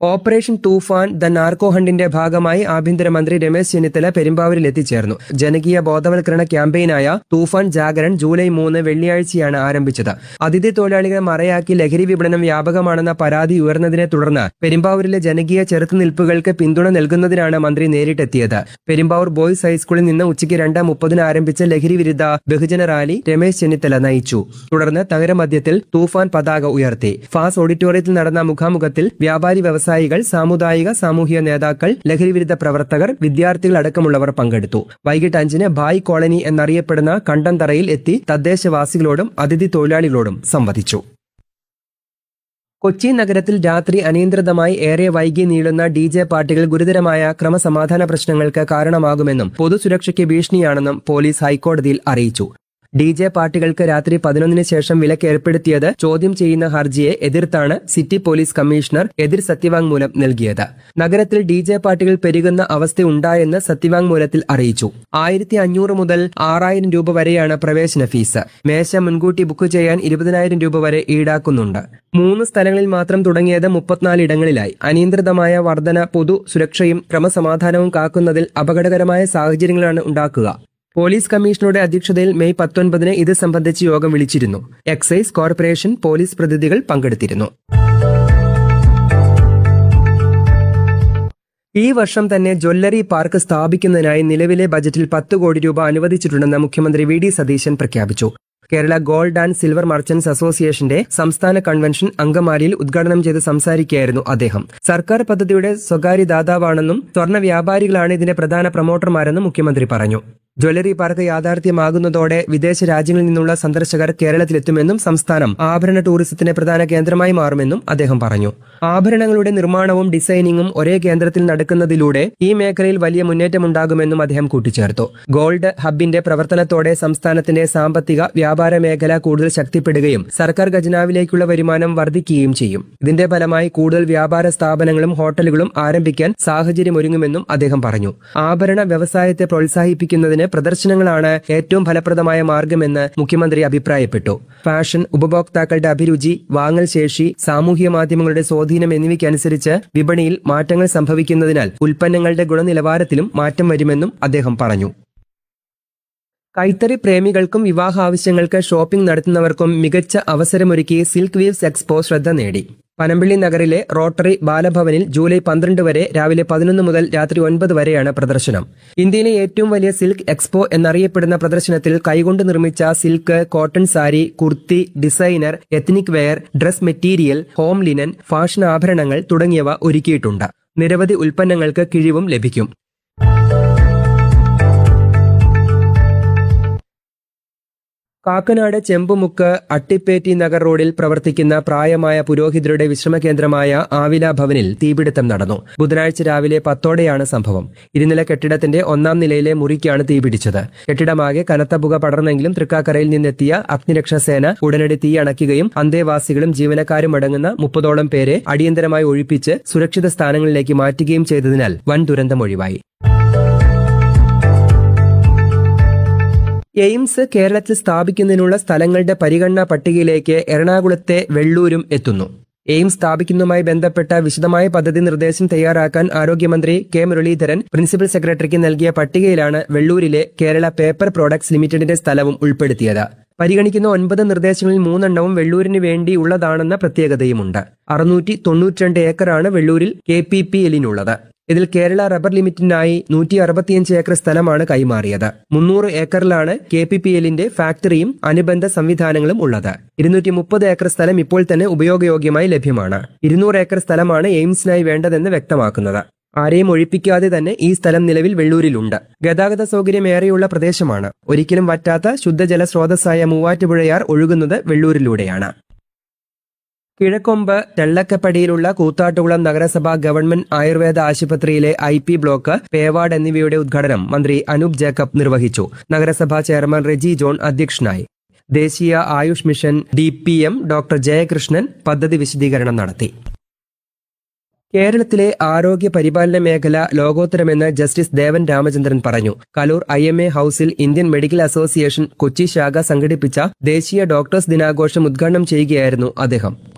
operation Toofan the narco ഹണ്ടിന്റെ ഭാഗമായി ആഭ്യന്തരമന്ത്രി രമേശ് ചെന്നിത്തല പെരുമ്പാവൂരിൽ എത്തിച്ചേർന്നു ജനകീയ ബോധവൽക്കരണ ക്യാമ്പയിനായ തൂഫാൻ ജാഗരൺ ജൂലൈ മൂന്ന് വെള്ളിയാഴ്ചയാണ് ആരംഭിച്ചത് അതിഥി തൊഴിലാളികളെ മറയാക്കി ലഹരി വിപണനം വ്യാപകമാണെന്ന പരാതി ഉയർന്നതിനെ തുടർന്ന് പെരുമ്പാവൂരിലെ ജനകീയ ചെറുത്തുനിൽപ്പുകൾക്ക് പിന്തുണ നൽകുന്നതിനാണ് മന്ത്രി നേരിട്ടെത്തിയത് പെരുമ്പാവൂർ ബോയ്സ് ഹൈസ്കൂളിൽ നിന്ന് ഉച്ചയ്ക്ക് രണ്ട് മുപ്പതിന് ആരംഭിച്ച ലഹരി വിരുദ്ധ ബഹുജന റാലി രമേശ് ചെന്നിത്തല നയിച്ചു തുടർന്ന് നഗരമധ്യത്തിൽ തൂഫാൻ പതാക ഉയർത്തി ഫാസ് ഓഡിറ്റോറിയത്തിൽ നടന്ന മുഖാമുഖത്തിൽ വ്യാപാരി വ്യവസായികൾ സാമുദായിക സാമൂഹിക നേതാക്കൾ ലഹരിവിരുദ്ധ പ്രവർത്തകർ വിദ്യാർത്ഥികൾ അടക്കമുള്ളവർ പങ്കെടുത്തു വൈകിട്ട് അഞ്ചിന് ബായ് കോളനി എന്നറിയപ്പെടുന്ന കണ്ടംതറയിൽ എത്തി തദ്ദേശവാസികളോടും അതിഥി തൊഴിലാളികളോടും സംവദിച്ചു കൊച്ചി നഗരത്തിൽ രാത്രി അനിയന്ത്രിതമായി ഏറെ വൈകി നീളുന്ന ഡി ജെ പാർട്ടികൾ ഗുരുതരമായ ക്രമസമാധാന പ്രശ്നങ്ങൾക്ക് കാരണമാകുമെന്നും പൊതുസുരക്ഷയ്ക്ക് ഭീഷണിയാണെന്നും പോലീസ് ഹൈക്കോടതിയിൽ അറിയിച്ചു ഡി ജെ പാർട്ടികൾക്ക് രാത്രി പതിനൊന്നിന് ശേഷം വിലക്ക് ഏർപ്പെടുത്തിയത് ചോദ്യം ചെയ്യുന്ന ഹർജിയെ എതിർത്താണ് സിറ്റി പോലീസ് കമ്മീഷണർ എതിർ സത്യവാങ്മൂലം നൽകിയത് നഗരത്തിൽ ഡി ജെ പാർട്ടികൾ പെരുകുന്ന അവസ്ഥയുണ്ടായെന്ന് സത്യവാങ്മൂലത്തിൽ അറിയിച്ചു ആയിരത്തി അഞ്ഞൂറ് മുതൽ ആറായിരം രൂപ വരെയാണ് പ്രവേശന ഫീസ് മേശ മുൻകൂട്ടി ബുക്ക് ചെയ്യാൻ ഇരുപതിനായിരം രൂപ വരെ ഈടാക്കുന്നുണ്ട് മൂന്ന് സ്ഥലങ്ങളിൽ മാത്രം തുടങ്ങിയത് മുപ്പത്തിനാല് ഇടങ്ങളിലായി അനിയന്ത്രിതമായ വർധന പൊതു സുരക്ഷയും ക്രമസമാധാനവും കാക്കുന്നതിൽ അപകടകരമായ സാഹചര്യങ്ങളാണ് ഉണ്ടാക്കുക പോലീസ് കമ്മീഷണറുടെ അധ്യക്ഷതയിൽ മെയ് പത്തൊൻപതിന് ഇത് സംബന്ധിച്ച് യോഗം വിളിച്ചിരുന്നു എക്സൈസ് കോർപ്പറേഷൻ പോലീസ് പ്രതിനിധികൾ പങ്കെടുത്തിരുന്നു ഈ വർഷം തന്നെ ജ്വല്ലറി പാർക്ക് സ്ഥാപിക്കുന്നതിനായി നിലവിലെ ബജറ്റിൽ പത്ത് കോടി രൂപ അനുവദിച്ചിട്ടുണ്ടെന്ന് മുഖ്യമന്ത്രി വി ഡി സതീശൻ പ്രഖ്യാപിച്ചു Kerala gold and silver merchants അസോസിയേഷന്റെ സംസ്ഥാന കൺവെൻഷൻ അങ്കമാലിയിൽ ഉദ്ഘാടനം ചെയ്ത് സംസാരിക്കുകയായിരുന്നു അദ്ദേഹം സർക്കാർ പദ്ധതിയുടെ സ്വകാര്യ ദാതാവാണെന്നും സ്വർണ്ണ വ്യാപാരികളാണ് ഇതിന്റെ പ്രധാന പ്രൊമോട്ടർമാരെന്നും മുഖ്യമന്ത്രി പറഞ്ഞു ജ്വല്ലറി പാർക്ക് യാഥാർത്ഥ്യമാകുന്നതോടെ വിദേശ രാജ്യങ്ങളിൽ നിന്നുള്ള സന്ദർശകർ കേരളത്തിലെത്തുമെന്നും സംസ്ഥാനം ആഭരണ ടൂറിസത്തിന്റെ പ്രധാന കേന്ദ്രമായി മാറുമെന്നും അദ്ദേഹം പറഞ്ഞു ആഭരണങ്ങളുടെ നിർമ്മാണവും ഡിസൈനിങ്ങും ഒരേ കേന്ദ്രത്തിൽ നടക്കുന്നതിലൂടെ ഈ മേഖലയിൽ വലിയ മുന്നേറ്റമുണ്ടാകുമെന്നും അദ്ദേഹം കൂട്ടിച്ചേർത്തു ഗോൾഡ് ഹബിന്റെ പ്രവർത്തനത്തോടെ സംസ്ഥാനത്തിന്റെ സാമ്പത്തിക വ്യാപാര മേഖല കൂടുതൽ ശക്തിപ്പെടുകയും സർക്കാർ ഖജനാവിലേക്കുള്ള വരുമാനം വർദ്ധിക്കുകയും ചെയ്യും ഇതിന്റെ ഫലമായി കൂടുതൽ വ്യാപാര സ്ഥാപനങ്ങളും ഹോട്ടലുകളും ആരംഭിക്കാൻ സാഹചര്യമൊരുങ്ങുമെന്നും അദ്ദേഹം പറഞ്ഞു ആഭരണ വ്യവസായത്തെ പ്രോത്സാഹിപ്പിക്കുന്നതിന് പ്രദർശനങ്ങളാണ് ഏറ്റവും ഫലപ്രദമായ മാർഗമെന്ന് മുഖ്യമന്ത്രി അഭിപ്രായപ്പെട്ടു ഫാഷൻ ഉപഭോക്താക്കളുടെ അഭിരുചി വാങ്ങൽ ശേഷി സാമൂഹ്യ മാധ്യമങ്ങളുടെ സ്വാധീനം എന്നിവയ്ക്കനുസരിച്ച് വിപണിയിൽ മാറ്റങ്ങൾ സംഭവിക്കുന്നതിനാൽ ഉൽപ്പന്നങ്ങളുടെ ഗുണനിലവാരത്തിലും മാറ്റം വരുമെന്നും അദ്ദേഹം പറഞ്ഞു കൈത്തറി പ്രേമികൾക്കും വിവാഹ ആവശ്യങ്ങൾക്ക് ഷോപ്പിംഗ് നടത്തുന്നവർക്കും മികച്ച അവസരമൊരുക്കി സിൽക്ക് വീവ്സ് എക്സ്പോ ശ്രദ്ധ നേടി പനമ്പിള്ളി നഗറിലെ റോട്ടറി ബാലഭവനിൽ ജൂലൈ പന്ത്രണ്ട് വരെ രാവിലെ പതിനൊന്ന് മുതൽ രാത്രി ഒൻപത് വരെയാണ് പ്രദർശനം ഇന്ത്യയിലെ ഏറ്റവും വലിയ സിൽക്ക് എക്സ്പോ എന്നറിയപ്പെടുന്ന പ്രദർശനത്തിൽ കൈകൊണ്ട് നിർമ്മിച്ച silk cotton sari kurti designer ethnic wear dress material home linen fashion ആഭരണങ്ങൾ തുടങ്ങിയവ ഒരുക്കിയിട്ടുണ്ട് നിരവധി ഉൽപ്പന്നങ്ങൾക്ക് കിഴിവും ലഭിക്കും കാക്കനാട് ചെമ്പുമുക്ക് അട്ടിപ്പേറ്റി നഗർ റോഡിൽ പ്രവർത്തിക്കുന്ന പ്രായമായ പുരോഹിതരുടെ വിശ്രമ കേന്ദ്രമായ ആവില ഭവനിൽ തീപിടുത്തം നടന്നു ബുധനാഴ്ച രാവിലെ പത്തോടെയാണ് സംഭവം ഇരുനില കെട്ടിടത്തിന്റെ ഒന്നാം നിലയിലെ മുറിക്കാണ് തീപിടിച്ചത് കെട്ടിടമാകെ കനത്ത പുക പടർന്നെങ്കിലും തൃക്കാക്കരയിൽ നിന്നെത്തിയ അഗ്നിരക്ഷാസേന ഉടനടി തീയണയ്ക്കുകയും അന്തേവാസികളും ജീവനക്കാരും അടങ്ങുന്ന മുപ്പതോളം പേരെ അടിയന്തരമായി ഒഴിപ്പിച്ച് സുരക്ഷിത സ്ഥാനങ്ങളിലേക്ക് മാറ്റുകയും ചെയ്തതിനാൽ വൻ ദുരന്തം ഒഴിവായി എയിംസ് കേരളത്തിൽ സ്ഥാപിക്കുന്നതിനുള്ള സ്ഥലങ്ങളുടെ പരിഗണനാ പട്ടികയിലേക്ക് എറണാകുളത്തെ വെള്ളൂരും എത്തുന്നു എയിംസ് സ്ഥാപിക്കുന്നതുമായി ബന്ധപ്പെട്ട വിശദമായ പദ്ധതി നിർദ്ദേശം തയ്യാറാക്കാൻ ആരോഗ്യമന്ത്രി കെ മുരളീധരൻ പ്രിൻസിപ്പൽ സെക്രട്ടറിക്ക് നൽകിയ പട്ടികയിലാണ് വെള്ളൂരിലെ കേരള പേപ്പർ പ്രോഡക്ട്സ് ലിമിറ്റഡിന്റെ സ്ഥലവും ഉൾപ്പെടുത്തിയത് പരിഗണിക്കുന്ന ഒൻപത് നിർദ്ദേശങ്ങളിൽ മൂന്നെണ്ണവും വെള്ളൂരിന് വേണ്ടിയുള്ളതാണെന്ന പ്രത്യേകതയുമുണ്ട് അറുന്നൂറ്റി തൊണ്ണൂറ്റിരണ്ട് ഏക്കറാണ് വെള്ളൂരിൽ കെ പി പി എല്ലിനുള്ളത് ഇതിൽ കേരള റബ്ബർ ലിമിറ്റിനായി നൂറ്റി അറുപത്തിയഞ്ച് ഏക്കർ സ്ഥലമാണ് കൈമാറിയത് മുന്നൂറ് ഏക്കറിലാണ് കെ പി പി എല്ലിന്റെ ഫാക്ടറിയും അനുബന്ധ സംവിധാനങ്ങളും ഉള്ളത് ഇരുന്നൂറ്റി മുപ്പത് ഏക്കർ സ്ഥലം ഇപ്പോൾ തന്നെ ഉപയോഗയോഗ്യമായി ലഭ്യമാണ് ഇരുന്നൂറ് ഏക്കർ സ്ഥലമാണ് എയിംസിനായി വേണ്ടതെന്ന് വ്യക്തമാക്കുന്നത് ആരെയും ഒഴിപ്പിക്കാതെ തന്നെ ഈ സ്ഥലം നിലവിൽ വെള്ളൂരിലുണ്ട് ഗതാഗത സൗകര്യം ഏറെയുള്ള പ്രദേശമാണ് ഒരിക്കലും വറ്റാത്ത ശുദ്ധജല സ്രോതസ്സായ മൂവാറ്റുപുഴയാർ ഒഴുകുന്നത് വെള്ളൂരിലൂടെയാണ് കിഴക്കൊമ്പ് തെള്ളക്കപ്പടിയിലുള്ള കൂത്താട്ടുകുളം നഗരസഭ ഗവൺമെന്റ് ആയുർവേദ ആശുപത്രിയിലെ ഐ പി ബ്ലോക്ക് പേവാർഡ് എന്നിവയുടെ ഉദ്ഘാടനം മന്ത്രി അനൂപ് ജേക്കബ് നിർവഹിച്ചു നഗരസഭാ ചെയർമാൻ റെജി ജോൺ അധ്യക്ഷനായി ദേശീയ Ayush mission D P M doctor Jayakrishnan പദ്ധതി വിശദീകരണം നടത്തി കേരളത്തിലെ ആരോഗ്യ പരിപാലന മേഖല ലോകോത്തരമെന്ന് ജസ്റ്റിസ് ദേവൻ രാമചന്ദ്രൻ പറഞ്ഞു കലൂർ ഐ എം എ ഹൌസിൽ ഇന്ത്യൻ മെഡിക്കൽ അസോസിയേഷൻ കൊച്ചി ശാഖ സംഘടിപ്പിച്ച ദേശീയ ഡോക്ടേഴ്സ് ദിനാഘോഷം ഉദ്ഘാടനം ചെയ്യുകയായിരുന്നു അദ്ദേഹം